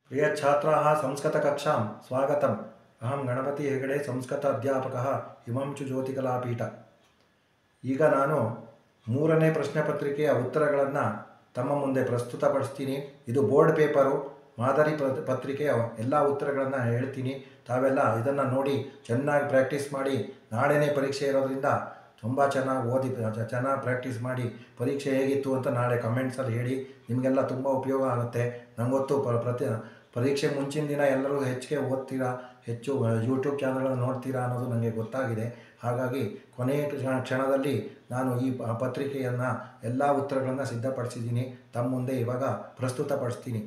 प्रियछात्राः संस्कृतकक्षां स्वागतम् अहं गणपति हेगडे ಸಂಸ್ಕೃತ ಅಧ್ಯಾಪಕः ಹಿಮಾಂಶು ಜ್ಯೋತಿಕಲಾಪೀಠ ಈಗ ನಾನು ಮೂರನೇ ಪ್ರಶ್ನೆ ಪತ್ರಿಕೆಯ ಉತ್ತರಗಳನ್ನು ತಮ್ಮ ಮುಂದೆ ಪ್ರಸ್ತುತಪಡಿಸ್ತೀನಿ ಇದು ಬೋರ್ಡ್ ಪೇಪರು ಮಾದರಿ ಪ್ರ- ಪತ್ರಿಕೆಯ ಎಲ್ಲ ಉತ್ತರಗಳನ್ನು ಹೇಳ್ತೀನಿ ತಾವೆಲ್ಲ ಇದನ್ನು ನೋಡಿ ಚೆನ್ನಾಗಿ ಪ್ರಾಕ್ಟೀಸ್ ಮಾಡಿ ನಾಳೆನೇ ಪರೀಕ್ಷೆ ಇರೋದ್ರಿಂದ ತುಂಬ ಚೆನ್ನಾಗಿ ಓದಿ ಚ- ಚೆನ್ನಾಗಿ ಪ್ರಾಕ್ಟೀಸ್ ಮಾಡಿ ಪರೀಕ್ಷೆ ಹೇಗಿತ್ತು ಅಂತ ನಾಳೆ ಕಮೆಂಟ್ಸಲ್ಲಿ ಹೇಳಿ ನಿಮಗೆಲ್ಲ ತುಂಬ ಉಪಯೋಗ ಆಗುತ್ತೆ ನಂಗೊತ್ತು ಪ ಪ್ರತಿ ಪರೀಕ್ಷೆ ಮುಂಚಿನ ದಿನ ಎಲ್ಲರೂ ಹೆಚ್ಚಿಗೆ ಓದ್ತೀರಾ ಹೆಚ್ಚು ಯೂಟ್ಯೂಬ್ ಚಾನಲ್ಗಳನ್ನು ನೋಡ್ತೀರಾ ಅನ್ನೋದು ನನಗೆ ಗೊತ್ತಾಗಿದೆ ಹಾಗಾಗಿ ಕೊನೆಯ ಕ್ಷಣ- ಕ್ಷಣದಲ್ಲಿ ನಾನು ಈ ಪ- ಪತ್ರಿಕೆಯನ್ನು ಎಲ್ಲ ಉತ್ತರಗಳನ್ನು ಸಿದ್ಧಪಡಿಸಿದ್ದೀನಿ ತಮ್ಮ ಮುಂದೆ ಇವಾಗ ಪ್ರಸ್ತುತಪಡಿಸ್ತೀನಿ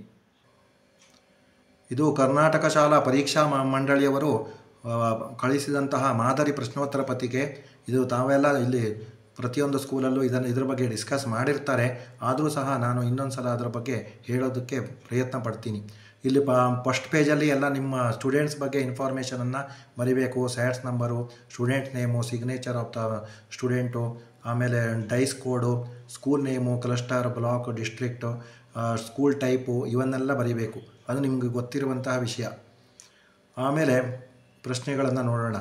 ಇದು ಕರ್ನಾಟಕ ಶಾಲಾ ಪರೀಕ್ಷಾ ಮ- ಮಂಡಳಿಯವರು ಆ, ಕಳಿಸಿದಂತಹ ಮಾದರಿ ಪ್ರಶ್ನೋತ್ತರ ಪತ್ರಿಕೆ ಇದು ತಾವೆಲ್ಲ ಇಲ್ಲಿ ಪ್ರತಿಯೊಂದು ಸ್ಕೂಲಲ್ಲೂ ಇದನ್ನು ಇದ್ರ ಬಗ್ಗೆ ಡಿಸ್ಕಸ್ ಮಾಡಿರ್ತಾರೆ ಆದರೂ ಸಹ ನಾನು ಇನ್ನೊಂದು ಸಲ ಅದರ ಬಗ್ಗೆ ಹೇಳೋದಕ್ಕೆ ಪ್ರಯತ್ನ ಪಡ್ತೀನಿ ಇಲ್ಲಿ ಪ ಫಸ್ಟ್ ಪೇಜಲ್ಲಿ ಎಲ್ಲ ನಿಮ್ಮ ಸ್ಟೂಡೆಂಟ್ಸ್ ಬಗ್ಗೆ ಇನ್ಫಾರ್ಮೇಷನನ್ನು ಬರಿಬೇಕು SATS number student name signature of the student ಆಮೇಲೆ DISE code school name cluster block district school type ಇವನ್ನೆಲ್ಲ ಬರಿಬೇಕು ಅದು ನಿಮಗೆ ಗೊತ್ತಿರುವಂತಹ ವಿಷಯ ಆಮೇಲೆ ಪ್ರಶ್ನೆಗಳನ್ನು ನೋಡೋಣ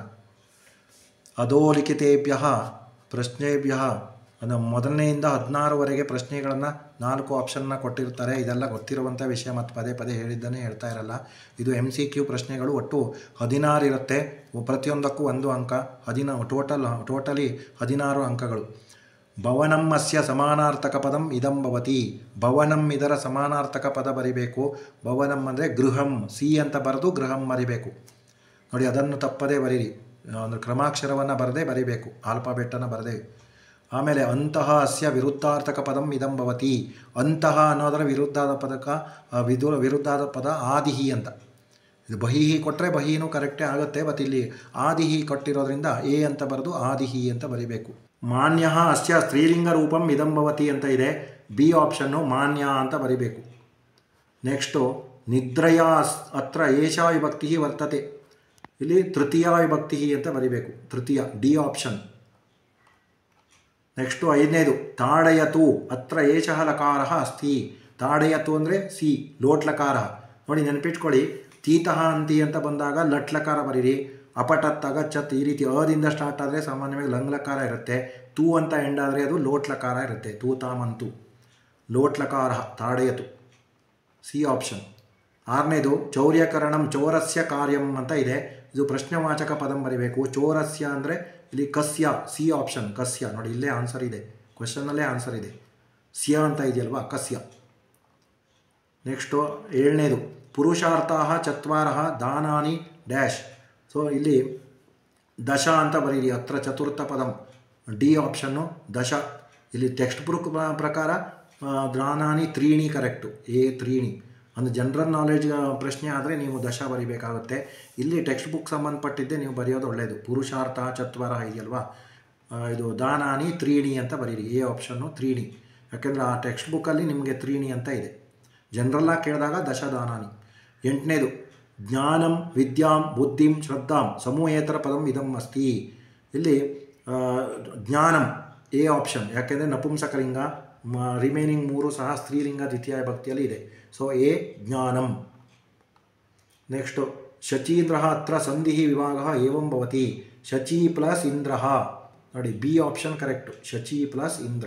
ಅಧೋಲಿಖಿತೇಭ್ಯ ಪ್ರಶ್ನೆಭ್ಯ ಅದು ಮೊದಲನೆಯಿಂದ ಹದಿನಾರುವರೆಗೆ ಪ್ರಶ್ನೆಗಳನ್ನು ನಾಲ್ಕು ಆಪ್ಷನ್ನ ಕೊಟ್ಟಿರ್ತಾರೆ ಇದೆಲ್ಲ ಗೊತ್ತಿರುವಂಥ ವಿಷಯ ಮತ್ತು ಪದೇ ಪದೇ ಹೇಳಿದ್ದನ್ನೇ ಹೇಳ್ತಾ ಇರಲ್ಲ ಇದು ಎಮ್ ಸಿ ಕ್ಯೂ ಪ್ರಶ್ನೆಗಳು ಒಟ್ಟು ಹದಿನಾರು ಇರುತ್ತೆ ಪ್ರತಿಯೊಂದಕ್ಕೂ ಒಂದು ಅಂಕ ಹದಿನ ಟೋಟಲ್ ಟೋಟಲಿ ಹದಿನಾರು ಅಂಕಗಳು ಭವನಂ ಅಸ್ಯ ಸಮಾನಾರ್ಥಕ ಪದಂ ಇದಂ ಭವತಿ ಭವನಂ ಇದರ ಸಮಾನಾರ್ಥಕ ಪದ ಬರಿಬೇಕು ಭವನಂ ಅಂದರೆ ಗೃಹಂ ಸಿ ಅಂತ ಬರೆದು ಗೃಹಂ ಬರಿಬೇಕು ನೋಡಿ ಅದನ್ನು ತಪ್ಪದೇ ಬರೀರಿ ಅಂದರೆ ಕ್ರಮಾಕ್ಷರವನ್ನು ಬರದೇ ಬರಿಬೇಕು ಆಲ್ಫಾಬೆಟ್ಟನ್ನು ಬರದೇ ಆಮೇಲೆ ಅಂತಹ ಅಸ್ಯ ವಿರುದ್ಧಾರ್ಥಕ ಪದಂ ಇದಂ ಭವತಿ ಅಂತಹ ಅನ್ನೋದರ ವಿರುದ್ಧಾದ ಪದಕ ಆ, ವಿದು ವಿರುದ್ಧಾದ ಪದ ಆದಿಹಿ ಅಂತ ಇದು ಬಹಿಹಿ ಕೊಟ್ಟರೆ ಬಹಿನೂ ಕರೆಕ್ಟೇ ಆಗುತ್ತೆ ಬಟ್ ಇಲ್ಲಿ ಆದಿಹಿ ಕೊಟ್ಟಿರೋದ್ರಿಂದ ಎ ಅಂತ ಬರೆದು ಆದಿಹಿ ಅಂತ ಬರಿಬೇಕು ಮಾನ್ಯ ಅಸ್ಯ ಸ್ತ್ರೀಲಿಂಗ ರೂಪಂ ಇದಂ ಭವತಿ ಅಂತ ಇದೆ ಬಿ ಆಪ್ಷನ್ನು ಮಾನ್ಯ ಅಂತ ಬರಿಬೇಕು ನೆಕ್ಸ್ಟು ನಿದ್ರಯ ಅಸ್- ಅತ್ರ ಏಷಾ ವಿಭಕ್ತಿ ವರ್ತತೆ ಇಲ್ಲಿ ತೃತೀಯ ವಿಭಕ್ತಿ ಅಂತ ಬರಿಬೇಕು ತೃತೀಯ ಡಿ ಆಪ್ಷನ್ ನೆಕ್ಸ್ಟು ಐದನೇದು ತಾಡಯತು ಅತ್ರ ಏಷಃ ಲಕಾರ ಅಸ್ತಿ ತಾಡಯತು ಅಂದರೆ ಸಿ ಲೋಟ್ ಲಕಾರ ನೋಡಿ ನೆನಪಿಟ್ಕೊಳ್ಳಿ ತೀತಃ ಅಂತಿ ಅಂತ ಬಂದಾಗ ಲಟ್ ಲಕಾರ ಬರೀರಿ ಅಪಟತ್ ಅಗಚ್ಚತ್ ಈ ರೀತಿ ಅದಿಂದ ಸ್ಟಾರ್ಟ್ ಆದರೆ ಸಾಮಾನ್ಯವಾಗಿ ಲಂಗ್ ಲಕಾರ ಇರುತ್ತೆ ತೂ ಅಂತ ಎಂಡ್ ಆದರೆ ಅದು ಲೋಟ್ ಲಕಾರ ಇರುತ್ತೆ ತೂತಾಮಂತು ಲೋಟ್ ಲಕಾರ ತಾಡಯತು ಸಿ ಆಪ್ಷನ್ ಆರನೇದು ಚೌರ್ಯಕರಣಂ ಚೌರಸ್ಯ ಕಾರ್ಯಂ ಅಂತ ಇದೆ ಇದು ಪ್ರಶ್ನೆವಾಚಕ ಪದಂ ಬರಿಬೇಕು ಚೌರಸ್ಯ ಅಂದರೆ ಇಲ್ಲಿ ಕಸ್ಯ ಸಿ ಆಪ್ಷನ್ ಕಸ್ಯ ನೋಡಿ ಇಲ್ಲೇ ಆನ್ಸರ್ ಇದೆ ಕ್ವಶನ್ನಲ್ಲೇ ಆನ್ಸರ್ ಇದೆ ಸ್ಯ ಅಂತ ಇದೆಯಲ್ವಾ ಕಸ್ಯ ನೆಕ್ಸ್ಟು ಏಳನೇದು ಪುರುಷಾರ್ಥ ಚತ್ವಾರ ದಾನಾನಿ ಡ್ಯಾಶ್ ಸೊ ಇಲ್ಲಿ ದಶ ಅಂತ ಬರೀರಿ ಹತ್ರ ಚತುರ್ಥ ಪದಂ ಡಿ ಆಪ್ಷನ್ನು ದಶ ಇಲ್ಲಿ ಟೆಕ್ಸ್ಟ್ ಬುಕ್ ಪ್ರಕಾರ ಆ, ದಾನಾನಿ ತ್ರೀಣಿ ಕರೆಕ್ಟು ಎ ತ್ರೀಣಿ ಒಂದು ಜನರಲ್ ನಾಲೆಡ್ಜ್ ಪ್ರಶ್ನೆ ಆದರೆ ನೀವು ದಶ ಬರಿಬೇಕಾಗುತ್ತೆ ಇಲ್ಲಿ ಟೆಕ್ಸ್ಟ್ ಬುಕ್ ಸಂಬಂಧಪಟ್ಟಿದ್ದೆ ನೀವು ಬರೆಯೋದು ಒಳ್ಳೆಯದು ಪುರುಷಾರ್ಥ ಚತ್ವರ ಇದೆಯಲ್ವಾ ಆ, ಇದು ದಾನಾನಿ ತ್ರೀಣಿ ಅಂತ ಬರೀರಿ ಎ ಆಪ್ಷನ್ನು ತ್ರೀಣಿ ಯಾಕೆಂದರೆ ಆ ಟೆಕ್ಸ್ಟ್ ಬುಕ್ಕಲ್ಲಿ ನಿಮಗೆ ತ್ರೀಣಿ ಅಂತ ಇದೆ ಜನರಲ್ಲಾಗಿ ಕೇಳಿದಾಗ ದಶದಾನಾನಿ ಎಂಟನೇದು ಜ್ಞಾನಂ ವಿದ್ಯಾಂ ಬುದ್ಧಿಂ ಶ್ರದ್ಧಾಂ ಸಮೂಹೇತರ ಪದಂ ಇದಂ ಅಸ್ತಿ ಇಲ್ಲಿ ಆ, ಜ್ಞಾನಂ ಎ ಆಪ್ಷನ್ ಯಾಕೆಂದರೆ ನಪುಂಸಕಲಿಂಗ ರಿಮೈನಿಂಗ್ ಮೂರು ಸಹ ಸ್ತ್ರೀಲಿಂಗ ದ್ವಿತೀಯ ಭಕ್ತಿಯಲ್ಲಿ ಇದೆ ಸೊ ಎ ಜ್ಞಾನಂ ನೆಕ್ಸ್ಟು ಶಚೀಂದ್ರ ಅತ್ರ ಸಂಧಿ ವಿಭಾಗ ಏವಂ ಭವತಿ ಶಚಿ ಪ್ಲಸ್ ಇಂದ್ರ ನೋಡಿ ಬಿ ಆಪ್ಷನ್ ಕರೆಕ್ಟು ಶಚಿ ಪ್ಲಸ್ ಇಂದ್ರ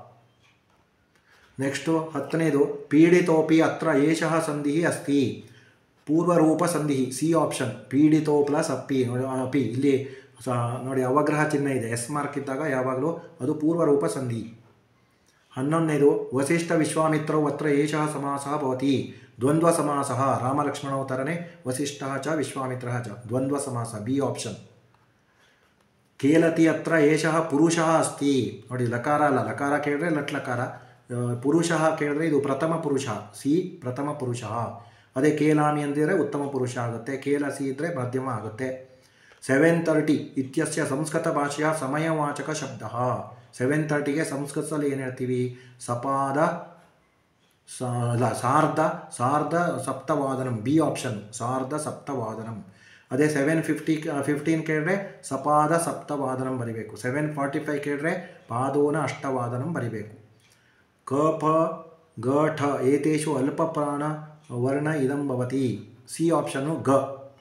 ನೆಕ್ಸ್ಟು ಹತ್ತನೇದು ಪೀಡಿತೋಪಿ ಅತ್ರ ಏಷಃ ಸಂಧಿ ಅಸ್ತಿ ಪೂರ್ವರೂಪ ಸಂಧಿ ಸಿ ಆಪ್ಷನ್ ಪೀಡಿತೋ ಪ್ಲಸ್ ಅಪ್ಪಿ ನೋಡಿ ಅಪಿ ಇಲ್ಲಿ ಸ ನೋಡಿ ಅವಗ್ರಹ ಚಿಹ್ನೆ ಇದೆ ಎಸ್ ಮಾರ್ಕ್ ಇದ್ದಾಗ ಯಾವಾಗಲೂ ಅದು ಪೂರ್ವರೂಪ ಸಂಧಿ ಹನ್ನೊಂದನೇದು ವಸಿಷ್ಠ ವಿಶ್ವಾಮಿತ್ರೌ ಅತ್ರ ಏಷಃ ಸಮಾಸಃ ಭವತಿ ದ್ವಂದ್ವ ಸಮಾಸಃ ರಾಮಲಕ್ಷ್ಮಣೌ ಥರನೇ ವಸಿಷ್ಠ ಚ ವಿಶ್ವಾಮಿತ್ರ ಚ ದ್ವಂದ್ವ ಸಮಾಸ ಬಿ ಆಪ್ಷನ್ ಕೇಲತಿ ಅತ್ರ ಏಷಃ ಪುರುಷಃ ಅಸ್ತಿ ನೋಡಿ ಲಕಾರ ಅಲ್ಲ ಲಕಾರ ಕೇಳಿದ್ರೆ ಲಟ್ ಲಕಾರ ಆ, ಪುರುಷಃ ಕೇಳಿದ್ರೆ ಇದು ಪ್ರಥಮ ಪುರುಷ ಸಿ ಪ್ರಥಮ ಪುರುಷ ಅದೇ ಕೇಲಾಮಿ ಅಂದಿದ್ರೆ ಉತ್ತಮ ಪುರುಷ ಆಗುತ್ತೆ ಕೇಲಸಿ ಇದ್ದರೆ ಮಧ್ಯಮ ಆಗುತ್ತೆ ಸೆವೆನ್ ತರ್ಟಿ ಇತ್ಯಸ್ಯ ಸಂಸ್ಕೃತ ಭಾಷೆಯ ಸಮಯವಾಚಕ ಶಬ್ದ ಸೆವೆನ್ ತರ್ಟಿಗೆ ಸಂಸ್ಕೃತದಲ್ಲಿ ಏನು ಹೇಳ್ತೀವಿ ಸಪಾದ ಸಾ ಅಲ್ಲ ಸಾರ್ಧ ಸಾರ್ಧ ಸಪ್ತವಾದನಂ ಬಿ ಆಪ್ಷನ್ ಸಾರ್ಧ ಸಪ್ತವಾದನಂ ಅದೇ ಸೆವೆನ್ ಫಿಫ್ಟಿ ಫಿಫ್ಟೀನ್ ಕೇಳಿದ್ರೆ ಸಪಾದ ಸಪ್ತವಾದನಂ ಬರಿಬೇಕು ಸೆವೆನ್ ಫಾರ್ಟಿ ಫೈವ್ ಕೇಳಿದ್ರೆ ಪಾದೋನ ಅಷ್ಟವಾದನಂ ಬರಿಬೇಕು ಕ ಪ ಗ ಠ ಏತೇಷು ಅಲ್ಪಪ್ರಾಣ ವರ್ಣ ಇದಂ ಭವತಿ ಸಿ ಆಪ್ಷನ್ನು ಗ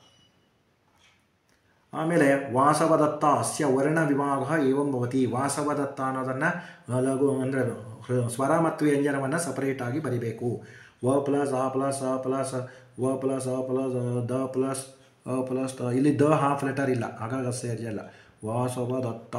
ಆಮೇಲೆ ವಾಸವದತ್ತ ಅಸ್ಯ ವರ್ಣ ವಿಭಾಗ ಏವಂ ಭವತಿ ವಾಸವದತ್ತ ಅನ್ನೋದನ್ನು ಲಘು ಅಂದರೆ ಸ್ವರ ಮತ್ತು ವ್ಯಂಜನವನ್ನು ಸಪರೇಟಾಗಿ ಬರಿಬೇಕು ವ ಪ್ಲಸ್ ಆ ಪ್ಲಸ್ ಅ ಪ್ಲಸ್ ವ ಪ್ಲಸ್ ಅ ಪ್ಲಸ್ ದ ಪ್ಲಸ್ ಅ ಪ್ಲಸ್ ತ ಇಲ್ಲಿ ದ ಹಾಫ್ ಲೆಟರ್ ಇಲ್ಲ ಆಗಾಗ ಸೇರಿಯಲ್ಲ ವಾಸವದತ್ತ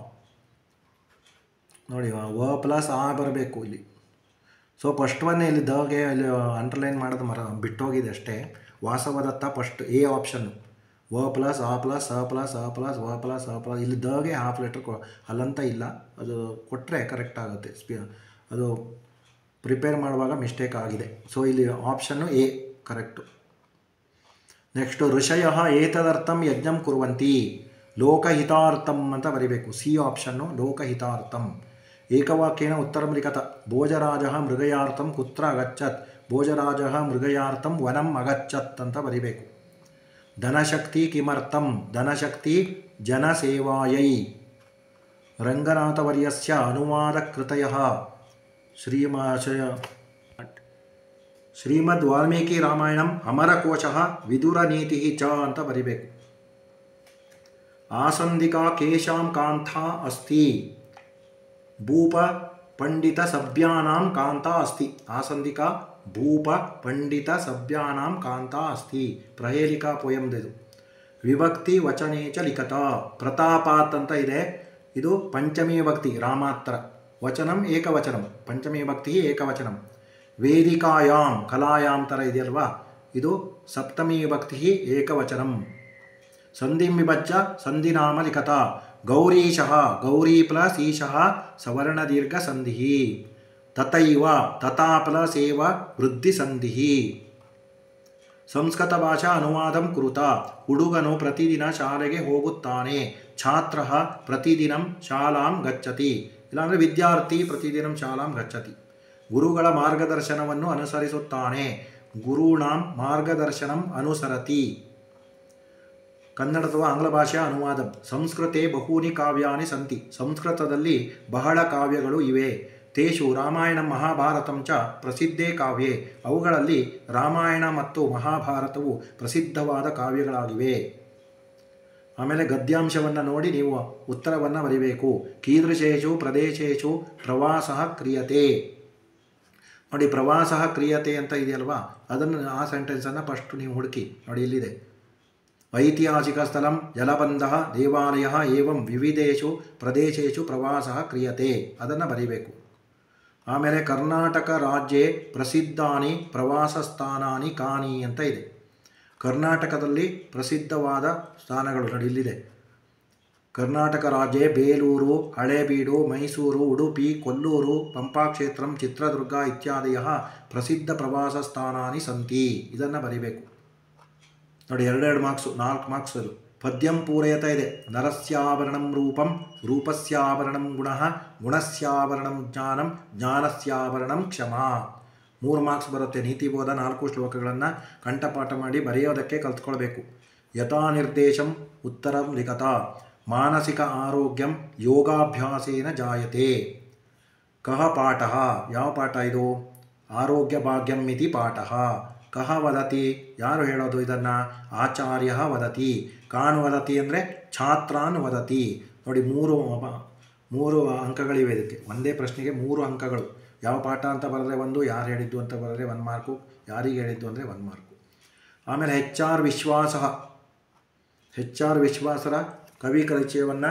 ನೋಡಿ ವ ಪ್ಲಸ್ ಆ ಬರಬೇಕು ಇಲ್ಲಿ ಸೊ ಫಸ್ಟ್ ಒನ್ನೇ ಇಲ್ಲಿ ದಗೆ ಇಲ್ಲಿ ಅಂಡರ್ಲೈನ್ ಮಾಡೋದು ಮರ ಬಿಟ್ಟೋಗಿದೆ ಅಷ್ಟೇ ವಾಸವದತ್ತ ಫಸ್ಟ್ ಎ ಆಪ್ಷನ್ನು ವ ಪ್ಲಸ್ ಆ ಪ್ಲಸ್ ಅ ಪ್ಲಸ್ ಅ ಪ್ಲಸ್ ವ ಪ್ಲಸ್ ಅ ಪ್ಲಸ್ ಇಲ್ಲಿ ದಗೆ ಹಾಫ್ ಲೆಟ್ರ್ ಕೊ ಅಲ್ಲಂತ ಇಲ್ಲ ಅದು ಕೊಟ್ಟರೆ ಕರೆಕ್ಟ್ ಆಗುತ್ತೆ ಸ್ಪಿ ಅದು ಪ್ರಿಪೇರ್ ಮಾಡುವಾಗ ಮಿಸ್ಟೇಕ್ ಆಗಿದೆ ಸೊ ಇಲ್ಲಿ ಆಪ್ಷನ್ನು ಎ ಕರೆಕ್ಟು ನೆಕ್ಸ್ಟು ಋಷಯ ಏತದರ್ಥಂ ಯಜ್ಞಂ ಕುರುವಂತಿ ಲೋಕಹಿತಾರ್ಥಂ ಅಂತ ಬರಿಬೇಕು ಸಿ ಆಪ್ಷನ್ನು ಲೋಕಹಿತಾರ್ಥಂ ಏಕವಾಕ್ಯೇನ ಉತ್ತರಂ ಲಿಖತ ಭೋಜರಾಜ ಮೃಗಯಾರ್ಥಂ ಕುತ್ರ ಅಗಚ್ಚತ್ ಭೋಜರಾಜ ಮೃಗಯಾರ್ಥಂ ವನಂ ಅಗಚ್ಚತ್ ಅಂತ ಬರಿಬೇಕು ಧನಶಕ್ತಿ ಕಿಮರ್ಥಂ ಧನಶಕ್ತಿ ಜನಸೇವಾಯೈ ರಂಗನಾಥವರ್ಯಸ್ಯ ಅನುವಾದಕೃತಯ ಶ್ರೀಮಾಶಯ ಶ್ರೀಮದ್ ವಾಲ್ಮೀಕಿ ರಾಮಾಯಣಂ ಅಮರಕೋಶ ವಿದುರ ನೀತಿ ಚ ಅಂತ ಬರಿಬೇಕು ಆಸಂದಿಕಾ ಕೇಶಾಂ ಕಾಂಥ ಅಸ್ತಿ ಭೂಪ ಪಂಡಿತ ಸಭ್ಯಾನಾಂ ಕಾಂತ ಅಸ್ತಿ ಆಸಂದಿಕಾ ಭೂಪ ಪಂಡಿತ ಸಭ್ಯಾನಾಂ ಕಾಂತ ಅಸ್ತಿ ಪ್ರಹೇಲಿಕಾ ಪೊಯಂದಿದು ವಿಭಕ್ತಿ ವಚನೇ ಚ ಲಿಖತ ಪ್ರತಾಪಾತ್ ಅಂತ ಇದೆ ಇದು ಪಂಚಮಿ ಭಕ್ತಿ ರಾಮಾತ್ರ ವಚನಂ ಏಕವಚನಂ ಪಂಚಮಿ ಭಕ್ತಿ ಏಕವಚನಂ ವೇದಿಕಾಯಾಂ ಕಲಾಯಾಂ ಥರ ಇದೆಯಲ್ವಾ ಇದು ಸಪ್ತಮಿ ಭಕ್ತಿ ಏಕವಚನಂ ಸಂಧಿಂ ವಿಭಜ್ಯ ಸಂಧಿನಾಮ ಲಿಖತ ಗೌರೀಶಃ ಗೌರಿ ಪ್ಲಸ್ ಈಶಃ ಸವರ್ಣದೀರ್ಘ ಸಂಧಿ ತಥೈವ ತಥಾ ಪ್ಲಸ್ ಏವ ವೃದ್ಧಿ ಸಂಧಿ ಸಂಸ್ಕೃತ ಭಾಷಾ ಅನುವಾದಂ ಕುರುತ ಹುಡುಗನು ಪ್ರತಿದಿನ ಶಾಲೆಗೆ ಹೋಗುತ್ತಾನೆ ಛಾತ್ರ ಪ್ರತಿದಿನಂ ಶಾಲಾಂ ಗಚ್ಚತಿ ಇಲ್ಲಾಂದರೆ ವಿದ್ಯಾರ್ಥಿ ಪ್ರತಿದಿನಂ ಶಾಲಾಂ ಗಚ್ಚತಿ ಗುರುಗಳ ಮಾರ್ಗದರ್ಶನವನ್ನು ಅನುಸರಿಸುತ್ತಾನೆ ಗುರುಣಾಂ ಮಾರ್ಗದರ್ಶನಂ ಅನುಸರತಿ ಕನ್ನಡ ಅಥವಾ ಆಂಗ್ಲ ಭಾಷೆಯ ಅನುವಾದ ಸಂಸ್ಕೃತೆ ಬಹೂನಿ ಕಾವ್ಯಾನಿ ಸಂತಿ ಸಂಸ್ಕೃತದಲ್ಲಿ ಬಹಳ ಕಾವ್ಯಗಳು ಇವೆ ತೇಷು ರಾಮಾಯಣ ಮಹಾಭಾರತಂ ಚ ಪ್ರಸಿದ್ಧೇ ಕಾವ್ಯೆ ಅವುಗಳಲ್ಲಿ ರಾಮಾಯಣ ಮತ್ತು ಮಹಾಭಾರತವು ಪ್ರಸಿದ್ಧವಾದ ಕಾವ್ಯಗಳಾಗಿವೆ ಆಮೇಲೆ ಗದ್ಯಾಂಶವನ್ನು ನೋಡಿ ನೀವು ಉತ್ತರವನ್ನು ಬರಿಬೇಕು ಕೀದೃಶೇಷು ಪ್ರದೇಶೇಶು ಪ್ರವಾಸ ಕ್ರಿಯತೆ ನೋಡಿ ಪ್ರವಾಸ ಕ್ರಿಯತೆ ಅಂತ ಇದೆಯಲ್ವಾ ಅದನ್ನು ಆ ಸೆಂಟೆನ್ಸನ್ನು ಫಸ್ಟ್ ನೀವು ಹುಡುಕಿ ನೋಡಿ ಇಲ್ಲಿದೆ ಐತಿಹಾಸಿಕ ಸ್ಥಳಂ ಜಲಬಂಧ ದೇವಾಲಯ ಏವಂ ವಿವಿಧೇಶು ಪ್ರದೇಶೇಶು ಪ್ರವಾಸ ಕ್ರಿಯತೆ ಅದನ್ನು ಬರೀಬೇಕು ಆಮೇಲೆ ಕರ್ನಾಟಕ ರಾಜ್ಯೆ ಪ್ರಸಿದ್ಧಾನಿ ಪ್ರವಾಸ ಸ್ಥಾನಾನಿ ಕಾನಿ ಅಂತ ಇದೆ ಕರ್ನಾಟಕದಲ್ಲಿ ಪ್ರಸಿದ್ಧವಾದ ಸ್ಥಾನಗಳು ನೋಡಿ ಇಲ್ಲಿದೆ ಕರ್ನಾಟಕ ರಾಜ್ಯ ಬೇಲೂರು ಹಳೇಬೀಡು ಮೈಸೂರು ಉಡುಪಿ ಕೊಲ್ಲೂರು ಪಂಪಾಕ್ಷೇತ್ರಂ ಚಿತ್ರದುರ್ಗ ಇತ್ಯಾದಿಯ ಪ್ರಸಿದ್ಧ ಪ್ರವಾಸ ಸ್ಥಾನಾನಿ ಸಂತಿ ಇದನ್ನು ಬರಿಬೇಕು ನೋಡಿ ಎರಡೆರಡು ಮಾರ್ಕ್ಸು ನಾಲ್ಕು ಮಾರ್ಕ್ಸ್ ಅದು ಪದ್ಯಂ ಪೂರೈತ ಇದೆ ನರಸ್ಯಾವರಣಂ ರೂಪಂ ರೂಪಸ್ಯಾವರಣಂ ಗುಣ ಗುಣಸ್ಯಾವರಣಂ ಜ್ಞಾನಂ ಜ್ಞಾನಸ್ಯಾವರಣಂ ಕ್ಷಮ ಮೂರು ಮಾರ್ಕ್ಸ್ ಬರುತ್ತೆ ನೀತಿಬೋಧ ನಾಲ್ಕು ಶ್ಲೋಕಗಳನ್ನು ಕಂಠಪಾಠ ಮಾಡಿ ಬರೆಯೋದಕ್ಕೆ ಕಲ್ತ್ಕೊಳ್ಬೇಕು ಯಥಾ ನಿರ್ದೇಶಂ ಉತ್ತರಂ ಲಿಖತ ಮಾನಸಿಕ ಆರೋಗ್ಯಂ ಯೋಗಾಭ್ಯಾಸೇನ ಜಾಯತೆ ಕಹ ಪಾಠ ಯಾವ ಪಾಠ ಇದು ಆರೋಗ್ಯ ಭಾಗ್ಯಂ ಇತಿ ಪಾಠ ಕಹ ವದತಿ ಯಾರು ಹೇಳೋದು ಇದನ್ನು ಆಚಾರ್ಯ ವದತಿ ಕಾನ್ ವದತಿ ಅಂದರೆ ಛಾತ್ರಾನ್ ವದತಿ ನೋಡಿ ಮೂರು ಅಪ- ಮೂರು ಅಂಕಗಳಿವೆ ಇದಕ್ಕೆ ಒಂದೇ ಪ್ರಶ್ನೆಗೆ ಮೂರು ಅಂಕಗಳು ಯಾವ ಪಾಠ ಅಂತ ಬರೆದ್ರೆ ಒಂದು ಯಾರು ಹೇಳಿದ್ದು ಅಂತ ಬರೆದ್ರೆ ಒಂದು ಮಾರ್ಕು ಯಾರಿಗೆ ಹೇಳಿದ್ದು ಅಂದರೆ ಒಂದು ಮಾರ್ಕು ಆಮೇಲೆ ಹೆಚ್ ಆರ್ ವಿಶ್ವಾಸ ಹೆಚ್ ಆರ್ ವಿಶ್ವಾಸರ ಕವಿ ಪರಿಚಯವನ್ನು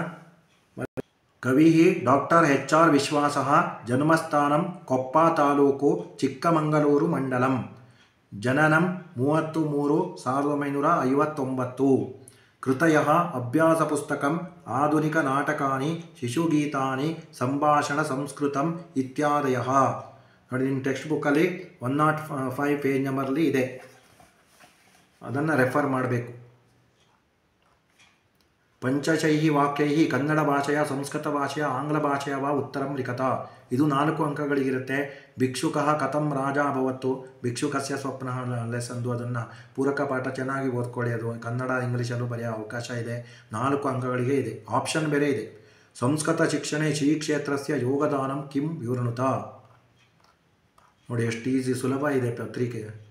ಕವಿ ಡಾಕ್ಟರ್ ಎಚ್ ಆರ್ ವಿಶ್ವಾಸ ಜನ್ಮಸ್ಥಾನಂ ಕೊಪ್ಪ ತಾಲೂಕು ಚಿಕ್ಕಮಂಗಳೂರು ಮಂಡಲಂ ಜನನಂ ಮೂವತ್ತು ಮೂರು ಸಾವಿರದ ಒಂಬೈನೂರ ಐವತ್ತೊಂಬತ್ತು ಕೃತಯ ಅಭ್ಯಾಸ ಪುಸ್ತಕಂ ಆಧುನಿಕ ನಾಟಕಾನಿ ಶಿಶುಗೀತಾನಿ ಸಂಭಾಷಣ ಸಂಸ್ಕೃತಂ ಇತ್ಯಾದಯ ನೋಡಿ ನಿಮ್ಮ ಟೆಕ್ಸ್ಟ್ ಬುಕ್ಕಲ್ಲಿ ಒನ್ ನಾಟ್ ಫೈವ್ ಪೇಜ್ ನಂಬರ್ಲಿ ಇದೆ ಅದನ್ನು ರೆಫರ್ ಮಾಡಬೇಕು ಪಂಚಶೈ ವಾಕ್ಯೈ ಕನ್ನಡ ಭಾಷೆಯ ಸಂಸ್ಕೃತ ಭಾಷೆಯ ಆಂಗ್ಲ ಭಾಷೆಯ ವಾ ಉತ್ತರಂ ಲಿಖತ ಇದು ನಾಲ್ಕು ಅಂಕಗಳಿಗಿರುತ್ತೆ ಭಿಕ್ಷುಕ ಕಥಂ ರಾಜ ಅಭವತ್ತು ಭಿಕ್ಷುಕಸ್ಯ ಸ್ವಪ್ನ ಲೆಸಂದು ಅದನ್ನು ಪೂರಕ ಪಾಠ ಚೆನ್ನಾಗಿ ಓದ್ಕೊಳ್ಳಿ ಅದು ಕನ್ನಡ ಇಂಗ್ಲೀಷಲ್ಲೂ ಬರೆಯೋ ಅವಕಾಶ ಇದೆ ನಾಲ್ಕು ಅಂಕಗಳಿಗೆ ಇದೆ ಆಪ್ಷನ್ ಬೇರೆ ಇದೆ ಸಂಸ್ಕೃತ ಶಿಕ್ಷಣೆ ಶ್ರೀ ಕ್ಷೇತ್ರಸ್ಯ ಯೋಗದಾನಂ ಕಿಂ ವಿವೃಣುತ ನೋಡಿ ಎಷ್ಟು ಈಸಿ ಸುಲಭ ಇದೆ ಪತ್ರಿಕೆ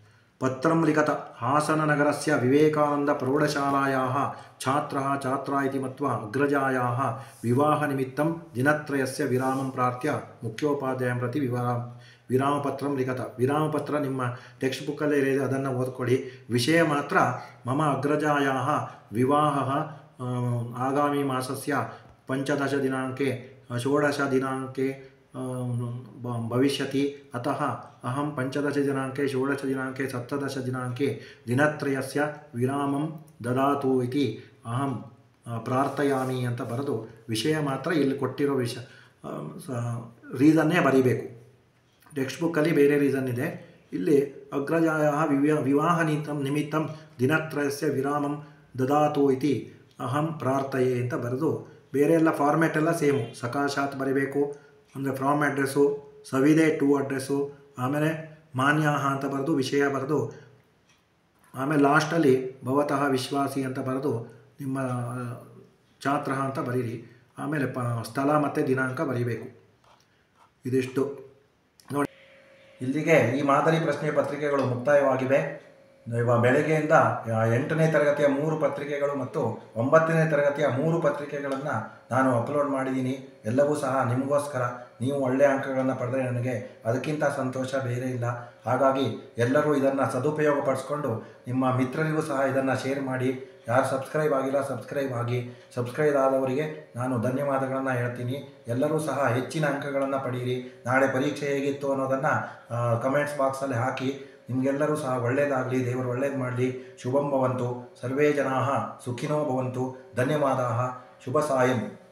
पत्रं लिखत हासननगरस्य विवेकानन्दप्रौढशालायाः छात्रः छात्रा इति मत्वा अग्रजायाः विवाहनिमित्तं दिनत्रयस्य विरामं प्रार्थ्य ಮುಖ್ಯೋಪಾಧ್ಯಾಯಂ ಪ್ರತಿ ವಿವಾ ವಿರಾಮಪತ್ರಂ ಲಿಖತ ವಿರಾಮಪತ್ರ ನಿಮ್ಮ ಟೆಕ್ಸ್ಟ್ ಬುಕ್ಕಲ್ಲೇ ಇದೆ ಅದನ್ನು ಓದ್ಕೊಳ್ಳಿ ವಿಷಯ ಮಾತ್ರ ಮಮ ಅಗ್ರಜಾಯ ವಿವಾಹ ಆಗಾಮಿ ಮಾಸಸ್ಯ ಪಂಚದಶದಿನಾಂಕೆ षोडशदिनाङ्के ब- भविष्यति अतः अहं पञ्चदशदिनाङ्के षोडशदिनाङ्के सप्तदशदिनाङ्के दिनत्रयस्य विरामं ददातु इति अहं ಆ, ಪ್ರಾರ್ಥಯಾಮಿ ಅಂತ ಬರೆದು ವಿಷಯ ಮಾತ್ರ ಇಲ್ಲಿ ಕೊಟ್ಟಿರೋ ವಿಷಯ ರೀಸನ್ನೇ ಬರೀಬೇಕು ಟೆಕ್ಸ್ಟ್ ಬುಕ್ಕಲ್ಲಿ ಬೇರೆ ರೀಸನ್ ಇದೆ ಇಲ್ಲಿ ಅಗ್ರಜಾಯ ವಿವ್ಯ ವಿವಾಹ ನಿಮಿತ್ತಂ ನಿಮಿತ್ತಂ ದಿನತ್ರಯಸ್ಯ ವಿರಾಮಂ ದದಾತು ಇತಿ ಅಹಂ ಪ್ರಾರ್ಥಯೆ ಅಂತ ಬರೆದು ಬೇರೆ ಎಲ್ಲ ಫಾರ್ಮ್ಯಾಟ್ ಎಲ್ಲ ಸೇಮು ಸಕಾಶಾತ್ ಬರೀಬೇಕು ಅಂದರೆ ಫ್ರಾಮ್ ಅಡ್ರೆಸ್ಸು ಸವಿದೆ ಟು ಅಡ್ರೆಸ್ಸು ಆಮೇಲೆ ಮಾನ್ಯಾಹ ಅಂತ ಬರೆದು ವಿಷಯ ಬರೆದು ಆಮೇಲೆ ಲಾಸ್ಟಲ್ಲಿ ಭವತಃ ವಿಶ್ವಾಸಿ ಅಂತ ಬರೆದು ನಿಮ್ಮ ಆ, ಛಾತ್ರ ಅಂತ ಬರೀರಿ ಆಮೇಲೆ ಪ ಸ್ಥಳ ಮತ್ತು ದಿನಾಂಕ ಬರೀಬೇಕು ಇದಿಷ್ಟು ನೋಡಿ ಇಲ್ಲಿಗೆ ಈ ಮಾದರಿ ಪ್ರಶ್ನೆ ಪತ್ರಿಕೆಗಳು ಮುಕ್ತಾಯವಾಗಿವೆ ಇವ ಬೆಳಗ್ಗೆಯಿಂದ ಆ, ಎಂಟನೇ ತರಗತಿಯ ಮೂರು ಪತ್ರಿಕೆಗಳು ಮತ್ತು ಒಂಬತ್ತನೇ ತರಗತಿಯ ಮೂರು ಪತ್ರಿಕೆಗಳನ್ನು ನಾನು ಅಪ್ಲೋಡ್ ಮಾಡಿದ್ದೀನಿ ಎಲ್ಲವೂ ಸಹ ನಿಮಗೋಸ್ಕರ ನೀವು ಒಳ್ಳೆಯ ಅಂಕಗಳನ್ನು ಪಡೆದರೆ ನನಗೆ ಅದಕ್ಕಿಂತ ಸಂತೋಷ ಬೇರೆ ಇಲ್ಲ ಹಾಗಾಗಿ ಎಲ್ಲರೂ ಇದನ್ನು ಸದುಪಯೋಗ ಪಡಿಸ್ಕೊಂಡು ನಿಮ್ಮ ಮಿತ್ರರಿಗೂ ಸಹ ಇದನ್ನು ಶೇರ್ ಮಾಡಿ ಯಾರು ಸಬ್ಸ್ಕ್ರೈಬ್ ಆಗಿಲ್ಲ ಸಬ್ಸ್ಕ್ರೈಬ್ ಆಗಿ ಸಬ್ಸ್ಕ್ರೈಬ್ ಆದವರಿಗೆ ನಾನು ಧನ್ಯವಾದಗಳನ್ನು ಹೇಳ್ತೀನಿ ಎಲ್ಲರೂ ಸಹ ಹೆಚ್ಚಿನ ಅಂಕಗಳನ್ನು ಪಡೀರಿ ನಾಳೆ ಪರೀಕ್ಷೆ ಹೇಗಿತ್ತು ಅನ್ನೋದನ್ನು ಕಮೆಂಟ್ಸ್ ಬಾಕ್ಸಲ್ಲಿ ಹಾಕಿ ನಿಮಗೆಲ್ಲರೂ ಸಹ ಒಳ್ಳೆಯದಾಗಲಿ ದೇವರು ಒಳ್ಳೇದು ಮಾಡಲಿ ಶುಭಂ ಭವಂತು ಸರ್ವೇ ಜನಾ ಸುಖಿನೋ ಭವಂತು ಧನ್ಯವಾದ ಶುಭ ಸಾಯಂ